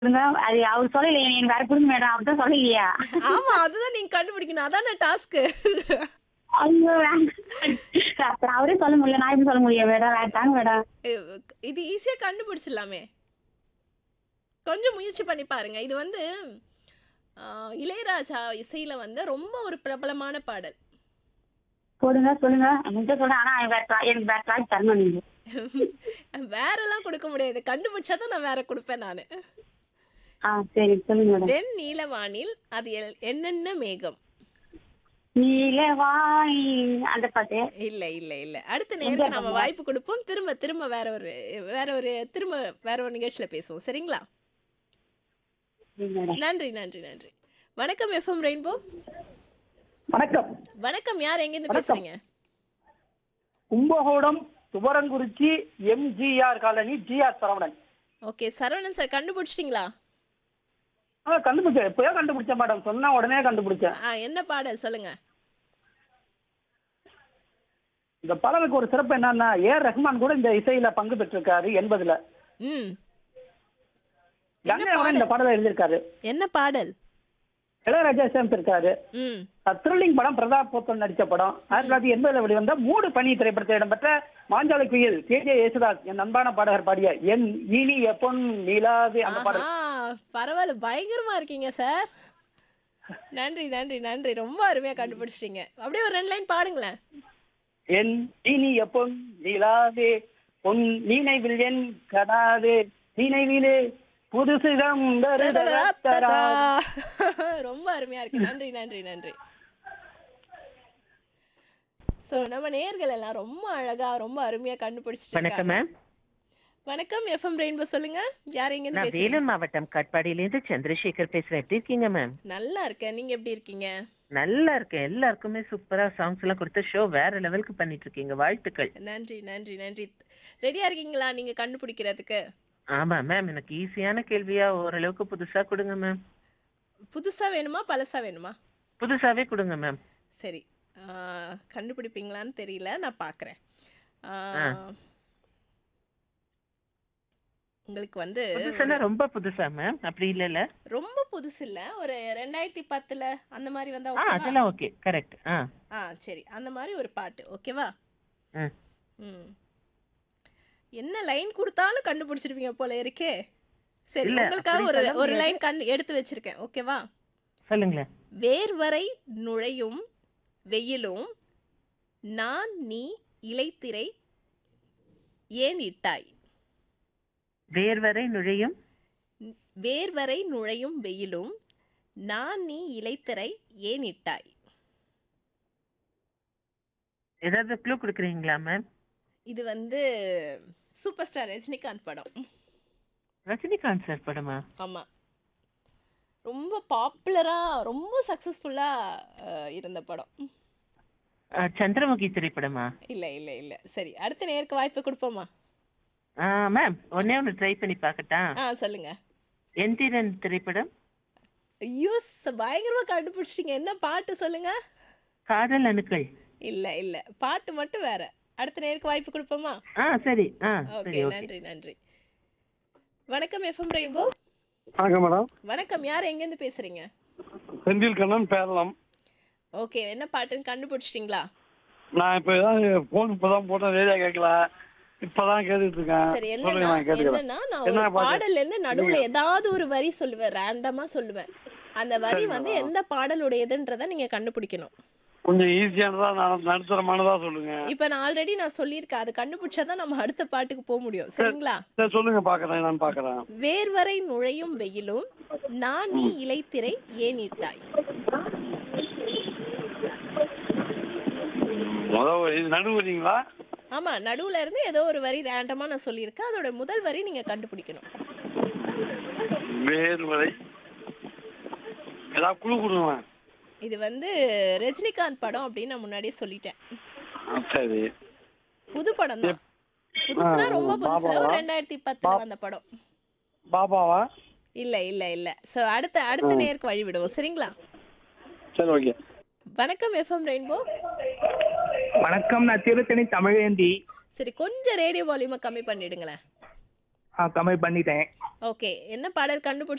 சொல்லுங்க அது அவர் சொல்லலையே எனக்கு வேற கொடுங்க மேடம் அவர் தான் சொல்லலையா ஆமா அதுதான் நீங்க கண்டுபிடிக்கணும் அதானே டாஸ்க் ஐயோ வேண்டாம். அப்புறம் அவரே சொல்ல முடியல நான் எப்படி சொல்ல முடியும் மேடம் வேற தாங்க மேடம் இது ஈஸியா கண்டுபிடிச்சிடலாமே கொஞ்சம் முயற்சி பண்ணி பாருங்க இது வந்து ஆ, இளையராஜா இசையில வந்து ரொம்ப ஒரு பிரபலமான பாடல் போடுங்க சொல்லுங்க என்கிட்ட சொல்றேன் ஆனா வேற try- எனக்கு வேற ட்ராக் தரணும் நீங்க வேறெல்லாம் கொடுக்க முடியாது கண்டுபிடிச்சா தான் நான் வேற கொடுப்பேன் நானு ஆ சரி சொல்லுங்க மேடம் வெண் நீலவானில் அது எல்- என்னென்ன மேகம் நீலவாய் அந்த பாட்டு இல்ல இல்ல இல்ல அடுத்த நேருக்கு நம்ம வாய்ப்பு கொடுப்போம் திரும்ப திரும்ப வேற ஒரு வேற ஒரு திரும்ப வேற ஒரு நிகழ்ச்சியில பேசுவோம் சரிங்களா சரி மேடம் நன்றி நன்றி நன்றி வணக்கம் எஃப்எம் ரெயின்போ வணக்கம் வணக்கம் யார் எங்க இருந்து பேசுறீங்க Kumbakonam Thuvarankurichi MGR colony GR Saravanan okay Saravanan sir கண்டுபிடிச்சிட்டீங்களா ஆ கண்டுபிடிச்சேன் எப்பயோ கண்டுபிடிச்சேன் மேடம் சொன்னா உடனே கண்டுபிடிச்சேன் ஆ என்ன பாடல் சொல்லுங்க இந்த பாடலுக்கு ஒரு சிறப்பு என்னன்னா ஏ ரஹ்மான் கூட இந்த இசையில பங்கு பெற்றிருக்காரு எண்பதுல ம் கங்கை அவரன் இந்த பாடலை எழுதியிருக்காரு என்ன பாடல் இளையராஜா சேர்ந்திருக்காரு ம் த்ரில்லிங் படம் பிரதாப் போத்தன் நடிச்ச படம் ஆயிரத்தி தொள்ளாயிரத்தி எண்பதுல வெளிவந்த மூடு பனி திரைப்படத்தில் இடம்பெற்ற மாஞ்சாலை குயில் கே ஜே யேசுதாஸ் என் அன்பான பாடகர் பாடிய என் இனிய பொன் நிலாவே அந்த பாடல் ஆஹா பரவாயில்ல பயங்கரமா இருக்கீங்க சார் நன்றி நன்றி நன்றி ரொம்ப அருமையா கண்டுபிடிச்சிட்டீங்க அப்படியே ஒரு ரெண்டு லைன் பாடுங்களேன் என் இனிய பொன் நிலாவே பொன் நினைவில் என் கடாவே நினைவிலே புது சுகம் தருதரத்தரா. ரொம்ப அருமையா இருக்கு நன்றி நன்றி நன்றி சோ நம்ம நேர்கள் எல்லாம் ரொம்ப அழகா ரொம்ப அருமையா கண்டுபிடிச்சிட்டு வணக்கம் இருக்காங்க. மேம் வணக்கம் எஃப்எம் ரெயின்போ சொல்லுங்க யார் எங்க நான் பேசுறீங்க வேலூர் மாவட்டம் கட்பாடியிலேருந்து சந்திரசேகர் பேசுறேன் எப்படி இருக்கீங்க மேம் நல்லா இருக்கேன் நீங்க எப்படி இருக்கீங்க நல்லா இருக்கேன் எல்லாருக்குமே சூப்பரா சாங்ஸ் எல்லாம் கொடுத்து ஷோ வேற லெவலுக்கு பண்ணிட்டு இருக்கீங்க வாழ்த்துக்கள் நன்றி நன்றி நன்றி ரெடியா இருக்கீங்களா நீங்க கண்டுபிடிக்கிறதுக்கு ஆமா மேம் எனக்கு ஈஸியான கேள்வியா ஓரளவுக்கு புதுசா கொடுங்க மேம் புதுசா வேணுமா பழசா வேணுமா புதுசாவே கொடுங்க மேம் சரி ஆ, கண்டுபிடிப்பீங்களான்னு தெரியல நான் பார்க்குறேன் ஆ. உங்களுக்கு வந்து புதுசுன்னா ரொம்ப புதுசா மேம் அப்படி இல்லல்ல ரொம்ப புதுசு இல்ல ஒரு ரெண்டாயிரத்தி பத்துல அந்த மாதிரி வந்தா ஆ ஓகேவா அதெல்லாம் ஓகே கரெக்ட் ஆ ஆ சரி அந்த மாதிரி ஒரு பாட்டு ஓகேவா ம். ம் என்ன லைன் கொடுத்தாலும் கண்டுபிடிச்சிருப்பீங்க போல இருக்கே சரி இல்ல, உங்களுக்காக அப்படி ஒரு சொல்ல ஒரு முடியாது. லைன் கண் எடுத்து வச்சிருக்கேன் ஓகேவா சொல்லுங்களேன் வேர்வரை நுழையும் வெயிலும் நான் நீ இலைத்திரை ஏன் இட்டாய் வேர்வரை நுழையும் வேர்வரை நுழையும் வெயிலும் நான் நீ இலைத்திரை ஏன் இட்டாய் ஏதாவது க்ளூ கொடுக்குறீங்களா மேம் இது வந்து சூப்பர் ஸ்டார் ரஜினிகாந்த் படம் ரஜினிகாந்த் சார் படமா ஆமா ரொம்ப பாப்புலரா ரொம்ப சக்சஸ்ஃபுல்லா இருந்த படம் ஆ, சந்திரமுகி திரைப்படமா இல்ல இல்ல இல்ல சரி அடுத்த நேருக்கு வாய்ப்பு கொடுப்போமா ஆ மேம் ஒன்னே ஒன்று ட்ரை பண்ணி பார்க்கட்டா ஆ சொல்லுங்க எந்திரன் திரைப்படம் ஐயோ ச- பயங்கரமா கண்டுபிடிச்சிட்டீங்க என்ன பாட்டு சொல்லுங்க காதல் அணுக்கள் இல்ல இல்ல பாட்டு மட்டும் வேற அடுத்த நேருக்கு வாய்ப்பு கொடுப்போமா ஆ சரி ஆ ஓகே சரி ஓகே நன்றி நன்றி வணக்கம் எஃப்எம் ரெயின்போ வணக்கம் மேடம் வணக்கம் யார் எங்கேருந்து பேசுறீங்க செந்தில் கண்ணன் பேரலாம் ஓகே என்ன பாட்டுன்னு கண்டுபிடிச்சிட்டிங்களா நான் இப்போ தான் ஃபோன் இப்போ தான் போட்டேன் ரேடியோ கேட்கல இப்போ தான் கேட்டுட்டு இருக்கேன் சரி சொல்லுங்க என்னன்னா நான் கேட்டுக்கிறேன் என்னன்னா நான் என்ன ஒரு பாட்டு? பாடல்ல இருந்து நடுவுல ஏதாவது ஒரு வரி சொல்லுவேன் ரேண்டமா சொல்லுவேன் அந்த வரி வந்து எந்த பாடலுடையதுன்றத நீங்க கண்டுபிடிக்கணும் கொஞ்சம் ஈஸியானதா நான் நடுத்தரமானதா சொல்லுங்க இப்ப நான் ஆல்ரெடி நான் சொல்லியிருக்கேன் அது கண்டுபிடிச்சாதான் நம்ம அடுத்த பாட்டுக்கு போக முடியும் சரிங்களா சரி சொல்லுங்க பார்க்குறேன் நான் பார்க்குறேன் வேர்வரை நுழையும் வெயிலும் நான் நீ இலைத்திரை ஏன் இட்டாய் முதல் இது நடுவுறீங்களா ஆமா நடுவுல இருந்து ஏதோ ஒரு வரி ரேண்டமா நான் சொல்லியிருக்கேன் அதோட முதல் வரி நீங்க கண்டுபிடிக்கணும் வேர்வரை ஏதாவது குழு கொடுங்க இது வந்து ரஜினிகாந்த் படம் அப்படின்னு நான் முன்னாடியே சொல்லிட்டேன் ஆ, சரி புது படம் தான் புதுசுனா ரொம்ப புதுசுல ஒரு பாபாவா? ரெண்டாயிரத்தி பத்துல வந்த படம் பாபாவா இல்ல இல்ல இல்ல சோ அடுத்த அடுத்த நேருக்கு வழி விடுவோம் சரிங்களா சரி ஓகே வணக்கம் எஃப்எம் ரெயின்போ வணக்கம் நான் திருத்தணி தமிழேந்தி சரி கொஞ்சம் ரேடியோ வால்யூமை கம்மி பண்ணிடுங்களேன் ஆ, கம்மி பண்ணிட்டேன் ஓகே என்ன பாடல் கண்டுபிடிச்சு